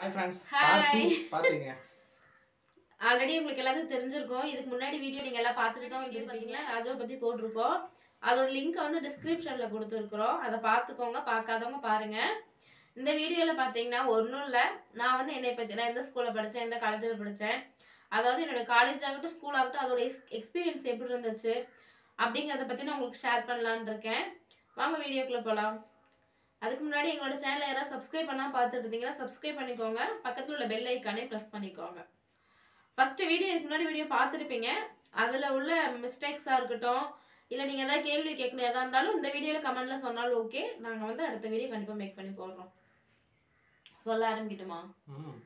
Hi friends Hi. பாத்தீங்க already உங்களுக்கு எல்லாத்துக்கும் தெரிஞ்சிருக்கும் இதுக்கு முன்னாடி வீடியோ நீங்க எல்லாம் பார்த்துட்டு தான் வந்துருப்பீங்க ராஜாவை பத்தி போட்டிருக்கோம் அதோட லிங்க் வந்து டிஸ்கிரிப்ஷன்ல கொடுத்துருக்குறோம் அதை பார்த்துக்கோங்க பார்க்காதவங்க பாருங்க இந்த வீடியோல பாத்தீங்கன்னா ஒன்றும் இல்லை நான் வந்து என்னை பத்தி நான் எந்த ஸ்கூல்ல படித்தேன் எந்த காலேஜில் படித்தேன் அதாவது என்னோட காலேஜ் ஆகட்டும் ஸ்கூல் ஆகட்டும் அதோட எக்ஸ்பீரியன்ஸ் எப்படி இருந்துச்சு அப்படிங்கிறத பத்தி நான் உங்களுக்கு ஷேர் பண்ணலான்னு இருக்கேன் வாங்க வீடியோக்குள்ள போகலாம் அதுக்கு முன்னாடி எங்களோட சேனலை யாராவது சப்ஸ்கிரைப் பண்ணால் பார்த்துட்டு இருந்தீங்கன்னா சப்ஸ்கிரைப் பண்ணிக்கோங்க பக்கத்தில் உள்ள பெல் ஐக்கானே ப்ரெஸ் பண்ணிக்கோங்க ஃபர்ஸ்ட் வீடியோ இதுக்கு முன்னாடி வீடியோ பார்த்துருப்பீங்க அதில் உள்ள மிஸ்டேக்ஸாக இருக்கட்டும் இல்லை நீங்கள் எதாவது கேள்வி கேட்கணும் எதாக இருந்தாலும் இந்த வீடியோவில் கமெண்ட்டில் சொன்னாலும் ஓகே நாங்கள் வந்து அடுத்த வீடியோ கண்டிப்பாக மேக் பண்ணி போடுறோம் சொல்ல ஆரம்பிக்கட்டுமா ம்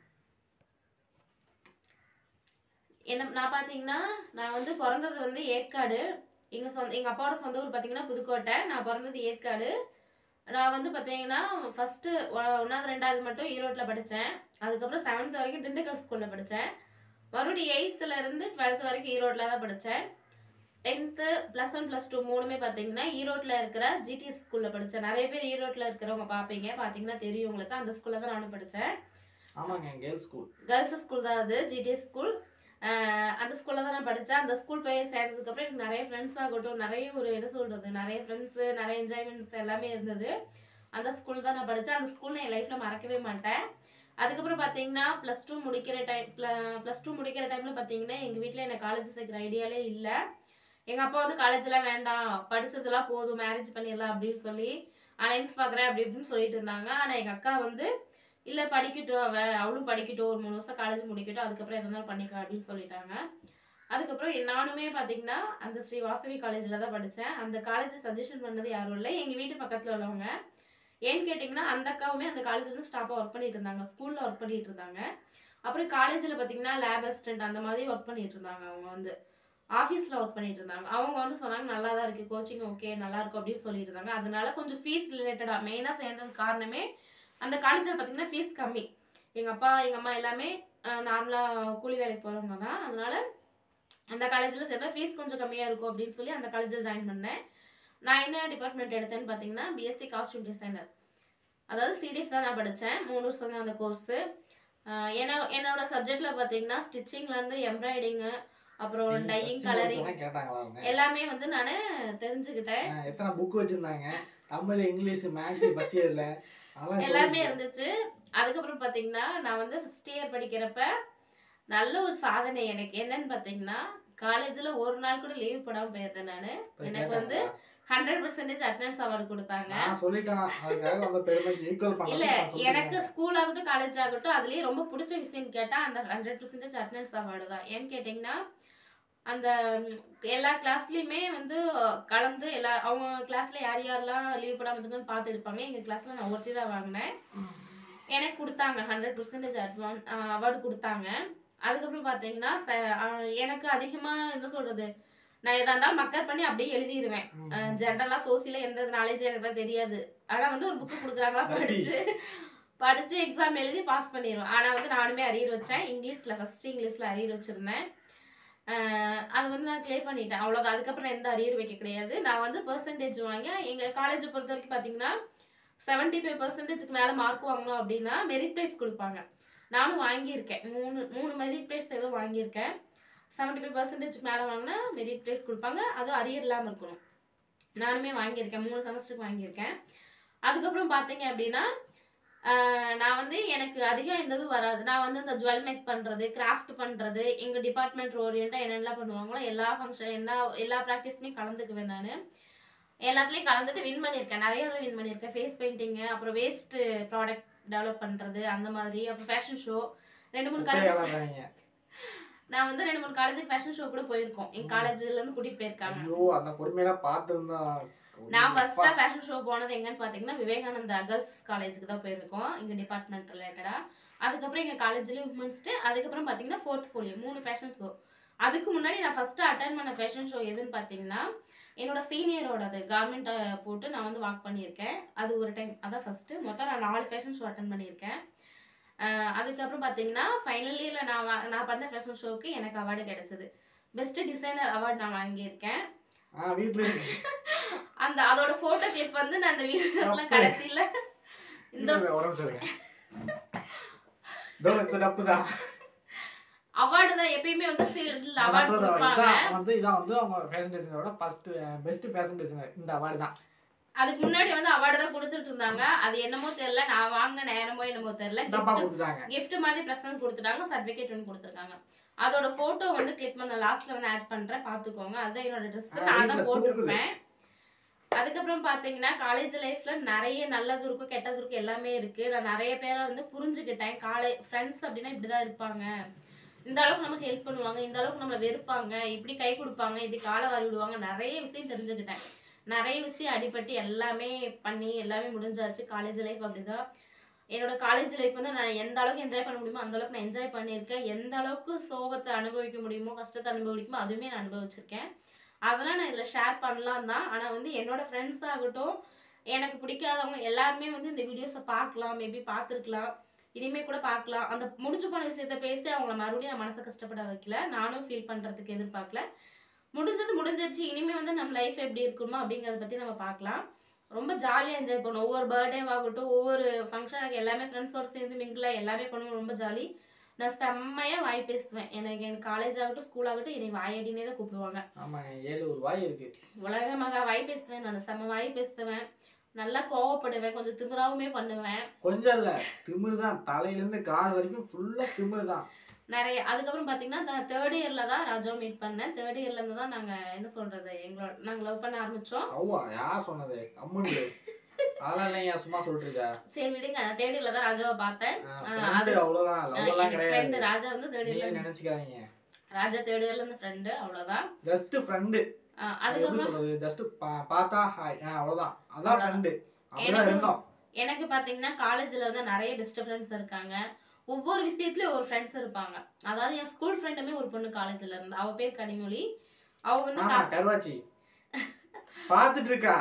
என்ன நான் பார்த்தீங்கன்னா நான் வந்து பிறந்தது வந்து ஏற்காடு எங்கள் சொந்த எங்கள் அப்பாவோட சொந்த ஊர் பார்த்தீங்கன்னா புதுக்கோட்டை நான் பிறந்தது ஏற்காடு நான் வந்து பார்த்தீங்கன்னா ஃபஸ்ட்டு ஒன்றாவது ரெண்டாவது மட்டும் ஈரோட்டில் படித்தேன் அதுக்கப்புறம் செவன்த் வரைக்கும் திண்டுக்கல் ஸ்கூலில் படித்தேன் மறுபடியும் எயித்துல இருந்து டுவெல்த் வரைக்கும் ஈரோட்டில் தான் படித்தேன் tenth plus one plus two மூணுமே பார்த்தீங்கன்னா ஈரோட்டில் இருக்கிற ஜிடிஎஸ் ஸ்கூலில் படித்தேன் நிறைய பேர் ஈரோட்டில் இருக்கிறவங்க பார்ப்பீங்க பார்த்தீங்கன்னா தெரியும் உங்களுக்கு அந்த ஸ்கூலில் தான் நானும் படித்தேன் ஆமாங்க கேர்ள்ஸ் ஸ்கூல் கேர்ள்ஸ் ஸ்கூல் தான் அது ஜிடிஎஸ் ஸ்கூல் அந்த ஸ்கூலில் தான் நான் படித்தேன் அந்த ஸ்கூல் போய் சேர்ந்ததுக்கப்புறம் எனக்கு நிறைய ஃப்ரெண்ட்ஸ் ஆகட்டும் நிறைய ஒரு என்ன சொல்கிறது நிறைய ஃப்ரெண்ட்ஸு நிறைய என்ஜாய்மெண்ட்ஸ் எல்லாமே இருந்தது அந்த ஸ்கூல் தான் நான் படித்தேன் அந்த ஸ்கூல் நான் என் லைஃப்பில் மறக்கவே மாட்டேன் அதுக்கப்புறம் பார்த்தீங்கன்னா ப்ளஸ் டூ முடிக்கிற டைம் ப்ளஸ் டூ முடிக்கிற டைமில் பார்த்தீங்கன்னா எங்கள் வீட்டில் என்னை காலேஜ் சேர்க்குற ஐடியாலே இல்லை எங்கள் அப்பா வந்து காலேஜ்லாம் வேண்டாம் படிச்சதெல்லாம் போதும் மேரேஜ் பண்ணிடலாம் அப்படின்னு சொல்லி அலைன்ஸ் பார்க்குறேன் அப்படி இப்படின்னு சொல்லிட்டு இருந்தாங்க ஆனால் எங்கள் அக்கா வந்து இல்லை படிக்கட்டும் அவ அவளும் படிக்கட்டும் ஒரு மூணு வருஷம் காலேஜ் முடிக்கட்டும் அதுக்கப்புறம் எது இருந்தாலும் பண்ணிக்கலாம் அப்படின்னு சொல்லிட்டாங்க அதுக்கப்புறம் என் நானுமே பார்த்தீங்கன்னா அந்த ஸ்ரீ வாசவி காலேஜில் தான் படித்தேன் அந்த காலேஜ் சஜஷன் பண்ணது யாரும் இல்லை எங்கள் வீட்டு பக்கத்தில் உள்ளவங்க ஏன்னு கேட்டிங்கன்னா அந்த அக்காவுமே அந்த காலேஜில் வந்து ஸ்டாஃபாக ஒர்க் பண்ணிட்டு இருந்தாங்க ஸ்கூலில் ஒர்க் பண்ணிட்டு இருந்தாங்க அப்புறம் காலேஜில் பார்த்தீங்கன்னா லேப் அசிஸ்டன்ட் அந்த மாதிரி ஒர்க் பண்ணிட்டு இருந்தாங்க அவங்க வந்து ஆஃபீஸில் ஒர்க் பண்ணிட்டு இருந்தாங்க அவங்க வந்து சொன்னாங்க நல்லா தான் இருக்குது கோச்சிங் ஓகே நல்லா இருக்கும் அப்படின்னு சொல்லிட்டு இருந்தாங்க அதனால கொஞ்சம் ஃபீஸ் ரிலேட்டடாக மெயினாக சேர்ந்தது காரணமே அந்த காலேஜில் பார்த்தீங்கன்னா ஃபீஸ் கம்மி எங்கள் அப்பா எங்கள் அம்மா எல்லாமே நார்மலாக கூலி வேலைக்கு போகிறவங்க தான் அதனால அந்த காலேஜில் சேர்ந்தா ஃபீஸ் கொஞ்சம் கம்மியாக இருக்கும் அப்படின்னு சொல்லி அந்த காலேஜில் ஜாயின் பண்ணேன் நான் என்ன டிபார்ட்மெண்ட் எடுத்தேன்னு பார்த்தீங்கன்னா பிஎஸ்சி காஸ்டியூம் டிசைனர் அதாவது சிடிஎஸ் தான் நான் படித்தேன் மூணு வருஷம் தான் அந்த கோர்ஸு ஏன்னா என்னோட சப்ஜெக்டில் பார்த்தீங்கன்னா ஸ்டிச்சிங்லேருந்து எம்ப்ராய்டிங்கு அப்புறம் டையிங் கலரிங் கேட்டாங்களா அவங்க எல்லாமே வந்து நான் தெரிஞ்சுக்கிட்டேன் ஆ, எத்தனை புக் வச்சிருந்தாங்க தமிழ் இங்கிலீஷ் மேக்ஸ் ஃபர்ஸ்ட் இயர்ல அதெல்லாம் எல்லாமே சொல்லிட்டு- இருந்துச்சு அதுக்கப்புறம் பார்த்தீங்கன்னா நான் வந்து ஃபஸ்ட் இயர் படிக்கிறப்ப நல்ல ஒரு சாதனை எனக்கு என்னன்னு பார்த்தீங்கன்னா காலேஜில் ஒரு நாள் கூட லீவ் போடாமல் போயிருந்தேன் நான் இப்ப எனக்கு வந்து கேட்டாங்களா? ஹண்ட்ரட் பர்சன்டேஜ் அட்டனன்ஸ் அவார்டு கொடுத்தாங்க நான் சொல்லிட்டேனா அதுக்காக அந்த பெருமை ஈக்குவல் இல்ல பண்ணல எனக்கு ஸ்கூல் ஆகட்டும் காலேஜ் ஆகட்டும் அதுலயே ரொம்ப பிடிச்ச விஷயம் கேட்டா அந்த ஹண்ட்ரட் பர்சன்டேஜ் அட்டனன்ஸ் அவார்டு தான் ஏன்னு கேட்டிங்கன்னா அந்த ம், எல்லா கிளாஸ்லயுமே வந்து கலந்து எல்லா அவங்க கிளாஸ்ல யார் யாரெல்லாம் லீவ் போடாம இருந்துங்கன்னு பார்த்து எடுப்பாங்க எங்க கிளாஸ்ல நான் ஒருத்தி தான் வாங்கினேன் எனக்கு கொடுத்தாங்க ஹண்ட்ரட் பர்சன்டேஜ் அட்வான் அவார்டு கொடுத்தாங்க அதுக்கப்புறம் பார்த்தீங்கன்னா ச- ஆ, எனக்கு அதிகமாக என்ன சொல்றது நான் எதா இருந்தாலும் மக்கர் பண்ணி அப்படியே எழுதிடுவேன் ஜென்ரலா சோசியல எந்த நாலேஜ் எனக்கு தான் தெரியாது ஆனா வந்து ஒரு புக்கு கொடுக்குறாங்களா படிச்சு படிச்சு எக்ஸாம் எழுதி பாஸ் பண்ணிடுவேன் ஆனா வந்து நானுமே அரியர் வச்சேன் இங்கிலீஷ்ல ஃபர்ஸ்ட் இங்கிலீஷ்ல அரியர் வச்சிருந்தேன் ஆஹ் அது வந்து நான் கிளியர் பண்ணிட்டேன் அவ்வளோதான் அதுக்கப்புறம் நான் எந்த அரியர் வைக்க கிடையாது நான் வந்து பெர்சன்டேஜ் வாங்கி எங்க காலேஜை பொறுத்த வரைக்கும் பார்த்தீங்கன்னா செவன்டி ஃபைவ் பர்சன்டேஜ்க்கு மேலே மார்க் வாங்கணும் அப்படின்னா மெரிட் ப்ரைஸ் கொடுப்பாங்க நானும் வாங்கியிருக்கேன் மூணு மூணு மெரிட் ப்ரைஸ் ஏதோ வாங்கியிருக்கேன் செவன்டி ஃபைவ் பர்சன்டேஜ்க்கு மேலே வாங்கினா மெரிட் ப்ரைஸ் கொடுப்பாங்க அதுவும் அரியர் இல்லாமல் இருக்கணும் நானுமே வாங்கியிருக்கேன் மூணு செமஸ்டருக்கு வாங்கியிருக்கேன் அதுக்கப்புறம் பார்த்தீங்க அப்படின்னா ஆஹ் நான் வந்து எனக்கு அதிகம் எந்த இதுவும் வராது நான் வந்து இந்த ஜுவல் மேக் பண்ணுறது கிராஃப்ட் பண்ணுறது எங்கள் டிபார்ட்மெண்ட் ஓரியண்டாக என்னென்னலாம் பண்ணுவாங்களோ எல்லா ஃபங்க்ஷன் எல்லா எல்லா ப்ராக்டிஸுமே கலந்துக்குவேன் நான் எல்லாத்துலேயும் கலந்துட்டு வின் பண்ணியிருக்கேன் நிறைய வின் பண்ணியிருக்கேன் ஃபேஸ் பெயிண்டிங்கு அப்புறம் வேஸ்ட் ப்ராடக்ட் டெவலப் பண்ணுறது அந்த மாதிரி அப்புறம் ஃபேஷன் ஷோ ரெண்டு மூணு காலேஜ் நான் வந்து ரெண்டு மூணு காலேஜுக்கு ஃபேஷன் ஷோ கூட போயிருக்கோம் எங்கள் காலேஜ்ல இருந்து கூட்டிட்டு போயிருக்காங்க ஐயோ அந்த கொடுமையெல்லாம் பார்த்துருந்தா நான் ஃபர்ஸ்டா ஃபேஷன் ஷோ போனது எங்கன்னு பாத்தீங்கன்னா விவேகானந்தா கேர்ள்ஸ் காலேஜுக்கு தான் போயிருக்கோம் எங்க டிபார்ட்மெண்ட் ரிலேட்டடா அதுக்கப்புறம் எங்க காலேஜ்லயும் உமன்ஸ்ட்டு அதுக்கப்புறம் பாத்தீங்கன்னா ஃபோர்த் ஃபோலியோ மூணு ஃபேஷன் ஷோ அதுக்கு முன்னாடி நான் ஃபர்ஸ்ட் அட்டன் பண்ண ஃபேஷன் ஷோ எதுன்னு பாத்தீங்கன்னா என்னோட சீனியரோடது கார்மெண்ட் போட்டு நான் வந்து வாக் பண்ணியிருக்கேன் அது ஒரு டைம் அதான் ஃபர்ஸ்ட் மொத்தம் நான் நாலு ஃபேஷன் ஷோ அட்டன் பண்ணியிருக்கேன் அஹ் அதுக்கப்புறம் பார்த்தீங்கன்னா ஃபைனல் இயரில் நான் வா- நான் பண்ண ஃபேஷன் ஷோவுக்கு எனக்கு அவார்டு கிடைச்சது பெஸ்ட் டிசைனர் அவார்டு நான் வாங்கியிருக்கேன் ஆ வீட்டுல இருக்கு அந்த அதோட போட்டோ கிளிப் வந்து நான் அந்த வீடியோஸ்லாம் அப்படி. கடைசியில இந்த இந்த உடம்பு சொல்லுங்க இதோ இந்த தப்பு தான் அவார்டு தான் எப்பயுமே வந்து அவார்டு கொடுப்பாங்க இதான் வந்து இதான் வந்து அவங்க ஃபேஷன் டிசைனரோட ஃபர்ஸ்ட் பெஸ்ட் ஃபேஷன் டிசைனர் இந்த அவார்டு தான் அதுக்கு முன்னாடி வந்து அவார்டு தான் கொடுத்துட்டு இருந்தாங்க அது என்னமோ தெரியல நான் வாங்கின நேரமோ என்னமோ தெரியல டப்பா கொடுத்துட்டாங்க gift மாதிரி ப்ரெசன்ட் கொடுத்துட்டாங்க சர்டிஃபிகேட் ஒன்று கொடுத்துருக்காங்க அதோட போட்டோ வந்து கிளிக் பண்ண லாஸ்ட்ல வந்து ஆட் பண்றேன் பாத்துக்கோங்க அதுதான் என்னோட ட்ரெஸ் ஆ, நான் வீட்ல தான் தூக்குது. போட்டிருப்பேன் அதுக்கப்புறம் பாத்தீங்கன்னா காலேஜ் லைஃப்ல நிறைய நல்லது இருக்கும் கெட்டது இருக்கும் எல்லாமே இருக்கு நான் நிறைய பேரை வந்து புரிஞ்சுக்கிட்டேன் காலே ஃப்ரெண்ட்ஸ் அப்படின்னா இப்படிதான் இருப்பாங்க இந்த அளவுக்கு நமக்கு ஹெல்ப் பண்ணுவாங்க இந்த அளவுக்கு நம்மளை வெறுப்பாங்க இப்படி கை கொடுப்பாங்க இப்படி காலை வாரி விடுவாங்க நிறைய விஷயம் தெரிஞ்சுக்கிட்டேன் நிறைய விஷயம் அடிபட்டு எல்லாமே பண்ணி எல்லாமே முடிஞ்சாச்சு காலேஜ் லைஃப் அப்படிதான் என்னோட காலேஜ் லைஃப் வந்து நான் எந்த அளவுக்கு என்ஜாய் பண்ண முடியுமோ அந்த அளவுக்கு நான் என்ஜாய் பண்ணியிருக்கேன் எந்த அளவுக்கு சோகத்தை அனுபவிக்க முடியுமோ கஷ்டத்தை அனுபவிக்குமோ அதுவுமே நான் அனுபவிச்சிருக்கேன் அதெல்லாம் நான் இதில் ஷேர் பண்ணலாம் தான் ஆனால் வந்து என்னோட ஃப்ரெண்ட்ஸ் ஆகட்டும் எனக்கு பிடிக்காதவங்க எல்லாருமே வந்து இந்த வீடியோஸை பார்க்கலாம் மேபி பார்த்துருக்கலாம் இனிமே கூட பார்க்கலாம் அந்த முடிஞ்சு போன விஷயத்த பேசி அவங்கள மறுபடியும் நான் மனசை கஷ்டப்பட வைக்கல நானும் ஃபீல் பண்ணுறதுக்கு எதிர்பார்க்கல முடிஞ்சது முடிஞ்சிருச்சு இனிமே வந்து நம்ம லைஃப் எப்படி இருக்கணுமோ அப்படிங்கிறத பற்றி நம்ம பார்க்கலாம் ரொம்ப ஜாலியாக என்ஜாய் பண்ணுவோம் ஒவ்வொரு பர்த்டே ஆகட்டும் ஒவ்வொரு ஃபங்க்ஷனுக்கு எல்லாமே ஃப்ரெண்ட்ஸோட சேர்ந்து மிங்கில் எல்லாமே பண்ணுவோம் ரொம்ப ஜாலி நான் செம்மையாக வாய் பேசுவேன் எனக்கு எனக்கு காலேஜ் ஆகட்டும் ஸ்கூல் ஆகட்டும் என்னை வாயடினே தான் கூப்பிடுவாங்க ஆமாங்க ஏழு ஒரு வாய் இருக்கு உலக மகா வாய் பேசுவேன் நான் செம்ம வாய் பேசுவேன் நல்லா கோவப்படுவேன் கொஞ்சம் திமிராவுமே பண்ணுவேன் கொஞ்சம் இல்ல திமிரு தான் தலையில இருந்து கால் வரைக்கும் ஃபுல்லா திமிரு தான் நிறைய அதுக்கப்புறம் பார்த்தீங்கன்னா தேர்ட் இயரில் தான் ராஜாவை மீட் பண்ணேன் தேர்ட் இயர்லேருந்து தான் நாங்கள் என்ன சொல்கிறது எங்களோட நாங்கள் லவ் பண்ண ஆரம்பித்தோம் அவ்வா யார் சொன்னது அம்மனு அதெல்லாம் இல்லைங்க சும்மா சொல்லிட்டு இருக்கா சரி விடுங்க நான் தேர்ட் இயரில் தான் ராஜாவை பார்த்தேன் friend அது- அவ்வளவுதான் லவ் எல்லாம் ஃப்ரெண்டு கிடையாது ராஜா வந்து தேர்ட் நீங்க இயர்ல நினைச்சுக்காதீங்க ராஜா தேர்ட் இயர்ல இருந்து ஃப்ரெண்டு அவ்வளவுதான் ஜஸ்ட் ஃப்ரெண்டு அஹ் எப்படி அதுக்கப்புறம் சொல்றது ஜஸ்ட் பார்த்தா ஹாய் அவ்வளவுதான் அதான் அவ்வளவுதான். ஃப்ரெண்டு அப்படிதான் எனக்கு- இருந்தோம் எனக்கு பாத்தீங்கன்னா காலேஜ்ல வந்து நிறைய பெஸ்ட் ஃப்ரெண்ட்ஸ் இருக்காங்க ஒவ்வொரு விஷயத்துலயும் ஒரு ஃப்ரெண்ட்ஸ் இருப்பாங்க அதாவது என் ஸ்கூல் ஃப்ரெண்டுமே ஒரு பொண்ணு காலேஜ்ல இருந்தா அவ பேர் கனிமொழி அவ வந்து ஆமா கா- கருவாச்சி பாத்துட்டு இருக்கா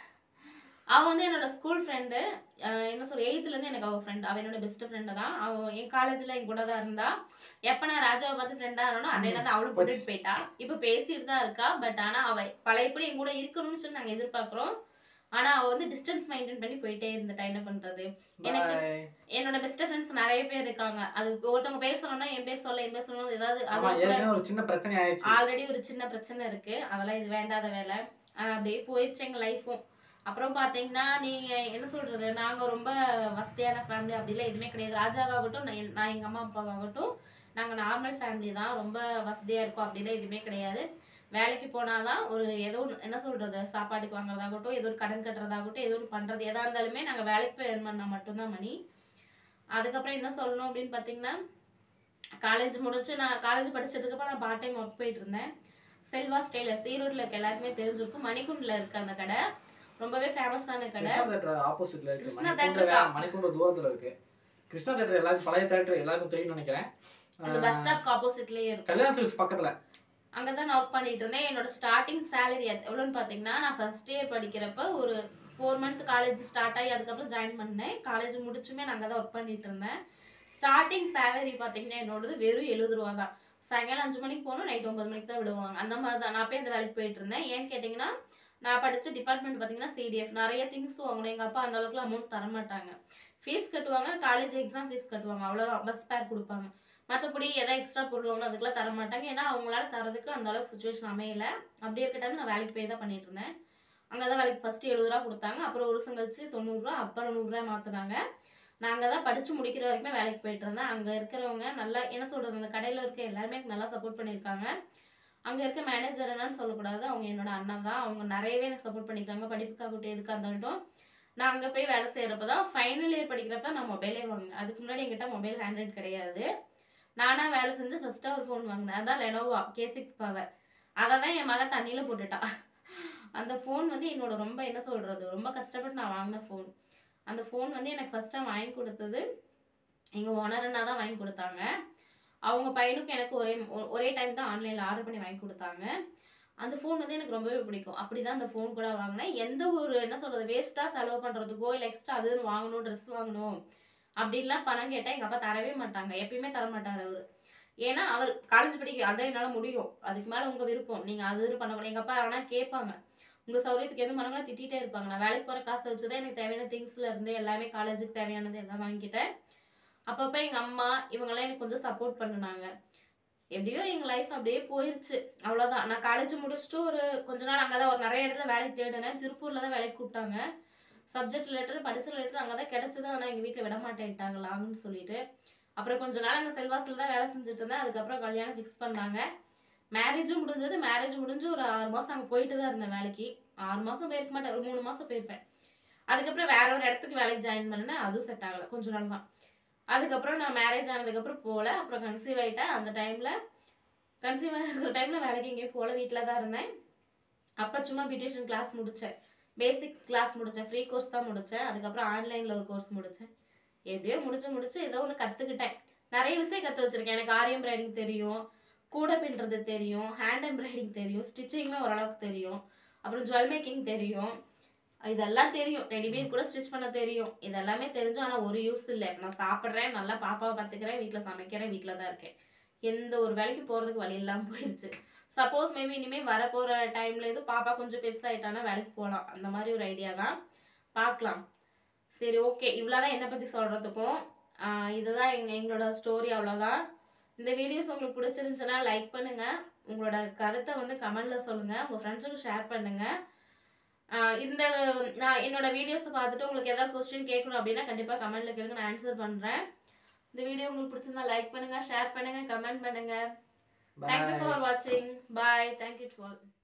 அவ வந்து என்னோட ஸ்கூல் ஃப்ரெண்டு என்ன சொல்ற எயித்துல இருந்து எனக்கு அவ ஃப்ரெண்ட் அவ என்னோட பெஸ்ட் ஃப்ரெண்டு தான் அவ என் காலேஜ்ல என் கூட தான் இருந்தா எப்ப நான் ராஜாவை பார்த்து ஃப்ரெண்டா ஆனோ அன்னையில தான் அவளும் போட்டுட்டு போயிட்டா இப்ப பேசிட்டு தான் இருக்கா பட் ஆனா அவ பழையபடி என் கூட இருக்கணும்னு சொல்லி நாங்க எதிர்பார்க்கிறோம் ஆனா அவ வந்து டிஸ்டன்ஸ் மெயின்டைன் பண்ணி போயிட்டே இருந்துட்டா என்ன பண்றது எனக்கு Bye. என்னோட பெஸ்ட் ஃப்ரெண்ட்ஸ் நிறைய பேர் இருக்காங்க அது ஒருத்தவங்க பேர் சொன்னோம்னா என் பேர் சொல்ல என் பேர் சொல்லணும் ஏதாவது ஆமா அது ஏற்கனவே ஒரு சின்ன பிரச்சனை ஆயிடுச்சு ஆல்ரெடி ஒரு சின்ன பிரச்சனை இருக்கு அதெல்லாம் இது வேண்டாத வேலை ஆஹ் அப்படியே போயிடுச்சு எங்க லைஃபும் அப்புறம் பாத்தீங்கன்னா நீங்க என்ன சொல்றது நாங்க ரொம்ப வசதியான ஃபேமிலி அப்படிலாம் எதுவுமே கிடையாது ராஜாவாகட்டும் நான் நான் எங்க அம்மா அப்பாவாகட்டும் நாங்க நார்மல் ஃபேமிலி தான் ரொம்ப வசதியா இருக்கோம் அப்படிலாம் எதுவுமே கிடையாது வேலைக்கு போனாதான் ஒரு ஏதோ ஒண்ணு- என்ன சொல்றது சாப்பாட்டுக்கு வாங்குறதாகட்டும் ஏதோ ஒரு கடன் கட்டுறதாகட்டும் ஏதோ ஒன்று பண்றது எதா இருந்தாலுமே நாங்க வேலைக்கு போய் earn பண்ணா மட்டும்தான் மணி அதுக்கப்புறம் என்ன சொல்லணும் அப்படின்னு பாத்தீங்கன்னா காலேஜ் முடிச்சு நான் காலேஜ் படிச்சிட்டு இருக்கப்ப நான் பார்ட் டைம் ஒர்க் போயிட்டு இருந்தேன் செல்வா ஸ்டைலர்ஸ் ஈரோட்ல இருக்க எல்லாருக்குமே தெரிஞ்சிருக்கும் மணிக்குண்டில் இருக்கு அந்த கடை ரொம்பவே ஃபேமஸான கடை கிருஷ்ணா தேட்டர் ஆப்போசிட்ல இருக்கு கிருஷ்ணா மணிக்கூண்ட theatre மணிக்கூண்ட தூரத்துல இருக்கு கிருஷ்ணா தேட்டர் எல்லாரும் பழைய தேட்டர் எல்லாருக்கும் தெரியும்னு நினைக்கிறேன் அந்த பஸ் ஸ்டாப் ஆப்போசிட்லயே இருக்கும் கல்யாண சில்ஸ் பக்கத்துல அங்கதான் நான் ஒர்க் பண்ணிட்டு இருந்தேன் என்னோட ஸ்டார்டிங் சேலரி எவ்வளோன்னு பார்த்தீங்கன்னா நான் ஃபர்ஸ்ட் இயர் படிக்கிறப்ப ஒரு ஃபோர் மந்த் காலேஜ் ஸ்டார்ட் ஆகி அதுக்கப்புறம் ஜாயின் பண்ணேன் காலேஜ் முடிச்சுமே நான் அங்கே தான் ஒர்க் பண்ணிட்டு இருந்தேன் ஸ்டார்டிங் சேலரி பார்த்தீங்கன்னா என்னோடது வெறும் எழுபது ரூபா தான் சாயங்காலம் அஞ்சு மணிக்கு போகணும் நைட் ஒன்பது மணிக்கு தான் விடுவாங்க அந்த மாதிரி தான் நான் போய் அந்த வேலைக்கு போயிட்டு இருந்தேன் ஏன்னு கேட்டிங்கன்னா நான் படித்த டிபார்ட்மெண்ட் பார்த்தீங்கன்னா சிடிஎஃப் நிறைய திங்ஸ் வாங்கணும் எங்கள் அப்பா அந்த அளவுக்குலாம் அமௌண்ட் தர மாட்டாங்க ஃபீஸ் கட்டுவாங்க காலேஜ் எக்ஸாம் ஃபீஸ் கட்டுவாங்க அவ்வளோதான் பஸ் ஃபேர் கொடுப்பாங்க மற்றபடி எதாவது எக்ஸ்ட்ரா பொருள் வாங்கணும் அதுக்கெல்லாம் தர மாட்டாங்க ஏன்னா அவங்களால தரதுக்கு அந்த அளவுக்கு சுச்சுவேஷன் அமையல அப்படி இருக்க time நான் வேலைக்கு போய் தான் பண்ணிட்டு இருந்தேன் அங்கே தான் வேலைக்கு ஃபஸ்ட்டு எழுபது ரூபா கொடுத்தாங்க அப்புறம் ஒரு வருஷம் கழிச்சு தொண்ணூறுரூவா அப்புறம் நூறுரூவா மாற்றினாங்க நான் அங்கே தான் படித்து முடிக்கிற வரைக்குமே வேலைக்கு போயிட்டு இருந்தேன் அங்கே இருக்கிறவங்க நல்லா என்ன சொல்கிறது அந்த கடையில் இருக்க எல்லாருமே எனக்கு நல்லா சப்போர்ட் பண்ணியிருக்காங்க அங்கே இருக்க மேனேஜர் என்னன்னு சொல்லக்கூடாது அவங்க என்னோட அண்ணன் தான் அவங்க நிறையவே எனக்கு சப்போர்ட் பண்ணியிருக்காங்க படிப்புக்காகட்டும் எதுக்காக இருந்தாலும் நான் அங்கே போய் வேலை செய்கிறப்ப தான் ஃபைனல் இயர் படிக்கிறப்ப நான் மொபைலே வாங்கினேன் அதுக்கு முன்னாடி என்கிட்ட மொபைல் ஆண்ட்ராய்ட் கிடையாது நானாக வேலை செஞ்சு ஃபஸ்ட்டாக ஒரு ஃபோன் வாங்கினேன் அதான் லெனோவா கே சிக்ஸ் பவர் அதை தான் என் மகன் தண்ணியில் போட்டுட்டா அந்த ஃபோன் வந்து என்னோட ரொம்ப என்ன சொல்கிறது ரொம்ப கஷ்டப்பட்டு நான் வாங்கின ஃபோன் அந்த ஃபோன் வந்து எனக்கு ஃபஸ்ட்டாக வாங்கி கொடுத்தது எங்கள் ஓனர்னா தான் வாங்கி கொடுத்தாங்க அவங்க பையனுக்கும் எனக்கு ஒரே ஒ- ஒரே டைம் தான் ஆன்லைனில் ஆர்டர் பண்ணி வாங்கி கொடுத்தாங்க அந்த ஃபோன் வந்து எனக்கு ரொம்பவே பிடிக்கும் அப்படி தான் அந்த ஃபோன் கூட வாங்கினேன் எந்த ஒரு என்ன சொல்கிறது வேஸ்ட்டாக செலவு பண்ணுறதுக்கோ இல்லை எக்ஸ்ட்ரா அது இதுன்னு வாங்கணும் ட்ரெஸ் வாங்கணும் அப்படின்லாம் பணம் கேட்டால் எங்கள் அப்பா தரவே மாட்டாங்க எப்பயுமே தர மாட்டார் அவர் ஏன்னா அவர் காலேஜ் படிக்க அதான் என்னால் முடியும் அதுக்கு மேலே உங்கள் விருப்பம் நீங்கள் அது இது பண்ணக்கூடாது எங்கள் அப்பா ஆனால் கேட்பாங்க உங்கள் சௌரியத்துக்கு எதுவும் பண்ணக்கூடாது திட்டிகிட்டே இருப்பாங்க நான் வேலைக்கு போகிற காசை வச்சு தான் எனக்கு தேவையான திங்ஸ்ல இருந்து எல்லாமே காலேஜுக்கு தேவையானது எல்லாம் வாங்கிக்கிட்டேன் அப்பப்போ எங்கள் அம்மா இவங்கெல்லாம் எனக்கு கொஞ்சம் சப்போர்ட் பண்ணுனாங்க எப்படியோ எங்கள் லைஃப் அப்படியே போயிருச்சு அவ்வளோதான் நான் காலேஜ் முடிச்சுட்டு ஒரு கொஞ்ச நாள் அங்கே தான் ஒரு நிறைய இடத்துல வேலைக்கு தேடினேன் திருப்பூரில் தான் வேலைக்கு கூப்பிட்டாங்க சப்ஜெக்ட் லெட்டர் படிச்ச லெட்டர் அங்கே தான் கிடச்சிது ஆனால் எங்கள் வீட்டில் விட மாட்டேன்ட்டாங்களான்னு சொல்லிட்டு அப்புறம் கொஞ்ச நாள் அங்கே செல்வாஸில் தான் வேலை செஞ்சுட்டு இருந்தேன் அதுக்கப்புறம் கல்யாணம் ஃபிக்ஸ் பண்ணாங்க மேரேஜும் முடிஞ்சது மேரேஜ் முடிஞ்சு ஒரு ஆறு மாதம் அங்கே போயிட்டு தான் இருந்தேன் வேலைக்கு ஆறு மாதம் போயிருக்க மாட்டேன் ஒரு மூணு மாதம் போயிருப்பேன் அதுக்கப்புறம் வேற ஒரு இடத்துக்கு வேலைக்கு ஜாயின் பண்ணேன் அதுவும் செட் ஆகலை கொஞ்ச நாள் தான் அதுக்கப்புறம் நான் மேரேஜ் ஆனதுக்கப்புறம் போகல அப்புறம் கன்சீவ் ஆகிட்டேன் அந்த டைமில் கன்சீவ் ஆகிற டைமில் வேலைக்கு எங்கேயும் போகல வீட்டில் தான் இருந்தேன் அப்போ சும்மா பியூட்டிஷியன் கிளாஸ் முடித்தேன் பேசிக் கிளாஸ் முடித்தேன் ஃப்ரீ கோர்ஸ் தான் முடித்தேன் அதுக்கப்புறம் ஆன்லைனில் ஒரு கோர்ஸ் முடித்தேன் எப்படியோ முடிச்சு முடிச்சு ஏதோ ஒன்று கற்றுக்கிட்டேன் நிறைய விஷயம் கற்று வச்சிருக்கேன் எனக்கு ஆரி எம்ப்ராய்டிங் தெரியும் கூடை பின்னுறது தெரியும் ஹேண்ட் எம்ப்ராய்டிங் தெரியும் ஸ்டிச்சிங்குமே ஓரளவுக்கு தெரியும் அப்புறம் ஜுவல் மேக்கிங் தெரியும் இதெல்லாம் தெரியும் ரெடிமேட் கூட ஸ்டிச் பண்ண தெரியும் இதெல்லாமே தெரிஞ்சும் ஆனால் ஒரு யூஸ் இல்லை இப்போ நான் சாப்பிட்றேன் நல்லா பாப்பாவை பார்த்துக்கிறேன் வீட்டில் சமைக்கிறேன் வீட்டில் தான் இருக்கேன் எந்த ஒரு வேலைக்கு போகிறதுக்கு வழி இல்லாமல் போயிடுச்சு சப்போஸ் மேபி இனிமேல் வரப்போகிற டைமில் எதுவும் பாப்பா கொஞ்சம் பெருசாகிட்டானா வேலைக்கு போகலாம் அந்த மாதிரி ஒரு ஐடியா தான் பார்க்கலாம் சரி ஓகே இவ்வளோதான் என்னை பற்றி சொல்கிறதுக்கும் இதுதான் எங்க எங்களோட ஸ்டோரி அவ்வளோதான் இந்த வீடியோஸ் உங்களுக்கு பிடிச்சிருந்துச்சுன்னா லைக் பண்ணுங்கள் உங்களோட கருத்தை வந்து கமெண்டில் சொல்லுங்கள் உங்கள் ஃப்ரெண்ட்ஸுக்கு ஷேர் பண்ணுங்கள் ஆஹ் இந்த நான் என்னோட வீடியோஸை பார்த்துட்டு உங்களுக்கு ஏதாவது கொஸ்டின் கேட்கணும் அப்படின்னா கண்டிப்பாக கமெண்ட்டில் கேளுங்க நான் ஆன்சர் பண்ணுறேன் இந்த வீடியோ உங்களுக்கு பிடிச்சிருந்தா லைக் பண்ணுங்கள் ஷேர் பண்ணுங்கள் கமெண்ட் பண்ணுங்கள் தேங்க்யூ Bye. ஃபார் வாட்சிங் பாய் தேங்க்யூ டு ஆல்